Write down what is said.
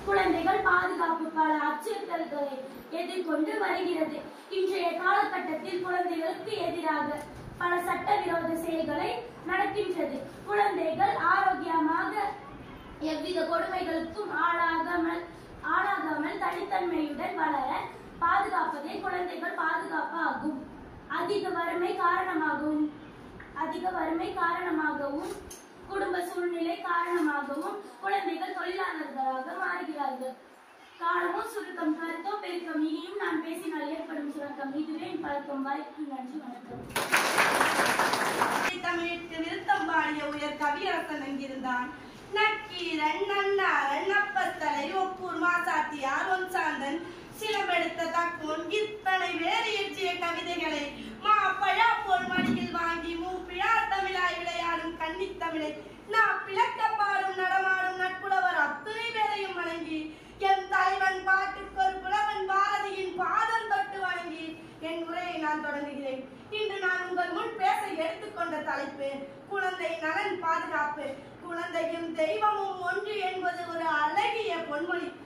குழந்தைகள் பாதுகாப்பு பல அச்சுறுத்தல்களை எதிர்கொண்டு வருகிறது இன்றைய காலகட்டத்தில் குழந்தைகளுக்கு எதிராக பல சட்டவிரோத செயல்களை நடக்கின்றது குழந்தைகள் ஆரோக்கியமாக எவ்வித கொடுமைகளுக்கும் ஆளாகாமல் ஆளாகாமல் தனித்தன்மையுடன் வளர பாதுகாப்பதே குழந்தைகள் பாதுகாப்பு ஆகும் அதிக வறுமை காரணமாகவும் அதிக வறுமை காரணமாகவும் குடும்ப சூழ்நிலை காரணமாகவும் குழந்தைகள் தொழிலாளர்களாக மாறுகிறார்கள் காலமும் சுருக்கம் கருத்தோ பெருக்கம் இனியும் நான் பேசினால் ஏற்படும் சுருக்கம் இதுவே என் பழக்கம் வாய்ப்பு நன்றி வணக்கம் தமிழுக்கு விருத்தம் பாடிய உயர் கவியரசன் எங்கிருந்தான் நக்கீரன் நன்னாரன் அப்பத்தலை ஒப்பூர் மாசாத்தியார் ஒன்சாந்தன் சிலம்பெடுத்த தக்கோன் இத்தனை வேறு இயற்றிய கவிதைகளை மா பழா போல் மடியில் வாங்கி மூப்பிழா தமிழாய் விளையாடும் கன்னித் தமிழை நான் பிளக்க பாடும் நடமாடும் நட்புலவர் அத்துணை பேரையும் வணங்கி என் தலைவன் பாட்டுக்கு ஒரு புலவன் பாரதியின் பாதம் தொட்டு வணங்கி என் உரையை நான் தொடங்குகிறேன் இன்று நான் உங்கள் முன் பேச எடுத்துக்கொண்ட தலைப்பு குழந்தை நலன் பாதுகாப்பு குழந்தையும் தெய்வமும் ஒன்று என்பது ஒரு அழகிய பொன்மொழி